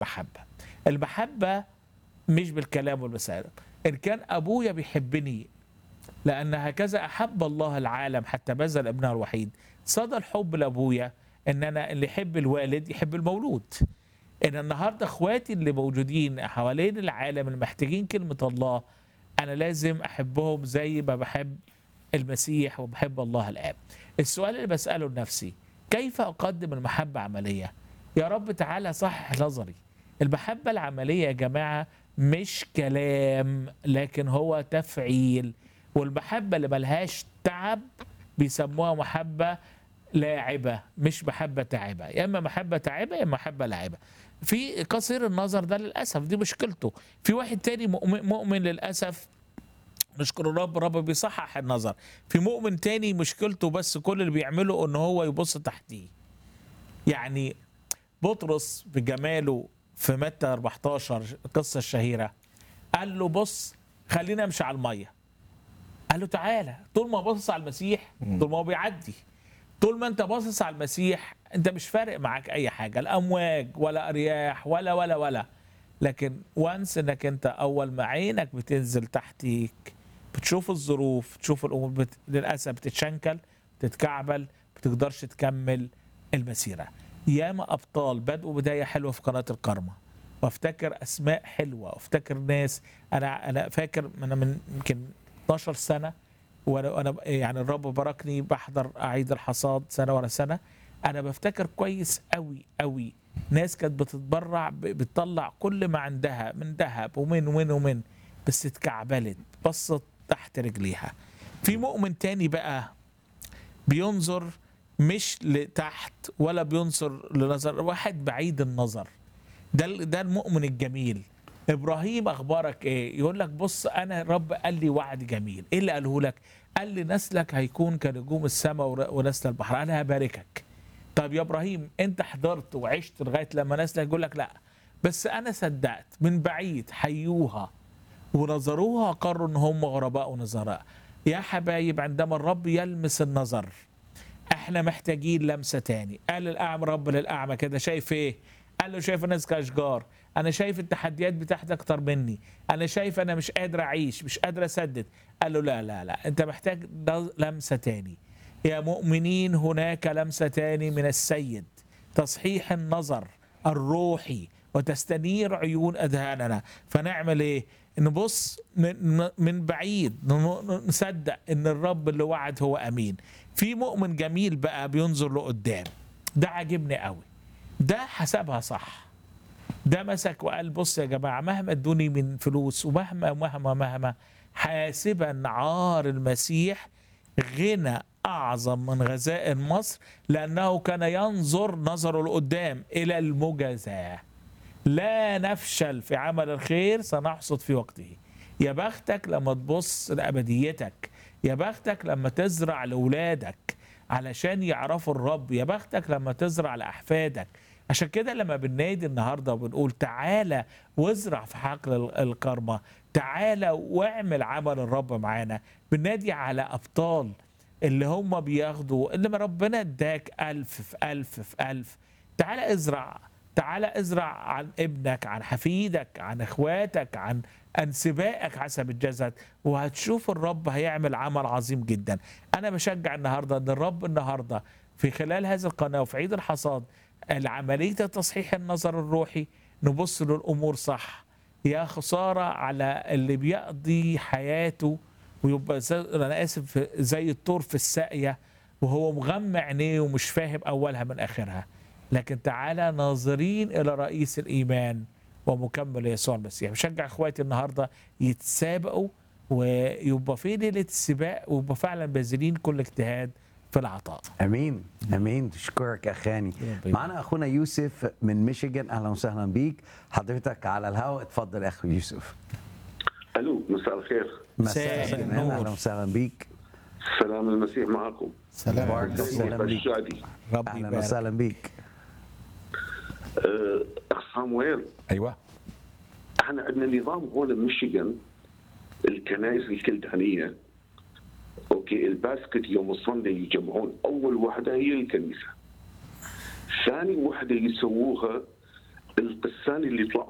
محبة المحبة مش بالكلام والمسائل إن كان أبويا بيحبني لأن هكذا أحب الله العالم حتى بذل ابنه الوحيد صدى الحب لأبويا إن أنا اللي يحب الوالد يحب المولود إن النهاردة إخواتي اللي موجودين حوالين العالم اللي محتاجين كلمة الله أنا لازم أحبهم زي ما بحب المسيح وبحب الله الآب السؤال اللي بسأله لنفسي كيف أقدم المحبة عملية يا رب تعالى صحح نظري المحبة العملية يا جماعة مش كلام لكن هو تفعيل والمحبة اللي ملهاش تعب بيسموها محبة لاعبة مش محبة تعبة يا إما محبة تعبة يا إما محبة لاعبة في قصير النظر ده للأسف دي مشكلته في واحد تاني مؤمن, مؤمن للأسف نشكر الرب الرب بيصحح النظر في مؤمن تاني مشكلته بس كل اللي بيعمله ان هو يبص تحتيه يعني بطرس بجماله في متى 14 القصه الشهيره قال له بص خلينا امشي على الميه قال له تعالى طول ما باصص على المسيح طول ما هو بيعدي طول ما انت باصص على المسيح انت مش فارق معاك اي حاجه الامواج ولا ارياح ولا ولا ولا لكن وانس انك انت اول ما عينك بتنزل تحتيك بتشوف الظروف تشوف الامور بت... للاسف بتتشنكل بتتكعبل بتقدرش تكمل المسيره ياما ابطال بدأوا بدايه حلوه في قناه الكرمه وافتكر اسماء حلوه وافتكر ناس انا انا فاكر انا من يمكن 12 سنه وانا انا يعني الرب باركني بحضر اعيد الحصاد سنه ورا سنه انا بفتكر كويس قوي قوي ناس كانت بتتبرع ب- بتطلع كل ما عندها من ذهب ومن ومن ومن بس اتكعبلت بصت تحت رجليها في مؤمن تاني بقى بينظر مش لتحت ولا بينظر لنظر واحد بعيد النظر ده ال- ده المؤمن الجميل ابراهيم اخبارك ايه يقول لك بص انا الرب قال لي وعد جميل ايه اللي قاله لك قال لي نسلك هيكون كنجوم السماء ور- ونسل البحر انا هباركك طب يا ابراهيم انت حضرت وعشت لغايه لما نسلك يقول لك لا بس انا صدقت من بعيد حيوها ونظروها قرروا ان هم غرباء ونظراء يا حبايب عندما الرب يلمس النظر احنا محتاجين لمسه تاني قال الاعمى رب للاعمى كده شايف ايه قال له شايف الناس كاشجار انا شايف التحديات بتاعتي اكتر مني انا شايف انا مش قادر اعيش مش قادر اسدد قال له لا لا لا انت محتاج لمسه تاني يا مؤمنين هناك لمسه تاني من السيد تصحيح النظر الروحي وتستنير عيون اذهاننا فنعمل ايه نبص من من بعيد ن- نصدق ان الرب اللي وعد هو امين في مؤمن جميل بقى بينظر لقدام ده عاجبني قوي ده حسبها صح ده مسك وقال بص يا جماعه مهما ادوني من فلوس ومهما مهما مهما حاسبا عار المسيح غنى اعظم من غزائر مصر لانه كان ينظر نظره لقدام الى المجازاه لا نفشل في عمل الخير سنحصد في وقته يا بختك لما تبص لابديتك يا بختك لما تزرع لاولادك علشان يعرفوا الرب يا بختك لما تزرع لاحفادك عشان كده لما بننادي النهارده وبنقول تعالى وازرع في حقل ال- الكرمه تعالى واعمل عمل الرب معانا بننادي على ابطال اللي هم بياخدوا اللي ما ربنا اداك ألف في ألف في ألف تعالى ازرع تعالى ازرع عن ابنك عن حفيدك عن اخواتك عن انسبائك حسب الجسد وهتشوف الرب هيعمل عمل عظيم جدا انا بشجع النهارده ان الرب النهارده في خلال هذه القناه وفي عيد الحصاد العمليه تصحيح النظر الروحي نبص للامور صح يا خساره على اللي بيقضي حياته ويبقى زي انا اسف زي الطور في الساقيه وهو مغمى عينيه ومش فاهم اولها من اخرها لكن تعالى ناظرين الى رئيس الايمان ومكمل يسوع المسيح بشجع اخواتي النهارده يتسابقوا ويبقى في ليله السباق ويبقى فعلا باذلين كل اجتهاد في العطاء امين امين تشكرك يا خاني ربنا معنا اخونا يوسف من ميشيغان اهلا وسهلا بيك حضرتك على الهواء اتفضل يا اخو يوسف الو مساء الخير مساء مساء الخير النور. اهلا وسهلا بيك سلام المسيح معكم سلام بارك عليكم. الله. بيك. الشادي ربي اهلا يبارك وسهلا بيك أه، اخ صامويل ايوه احنا عندنا نظام هون بميشيغان الكنائس الكلدانيه اوكي الباسكت يوم الصندي يجمعون اول وحده هي الكنيسه ثاني وحده يسووها القساني اللي يطلعون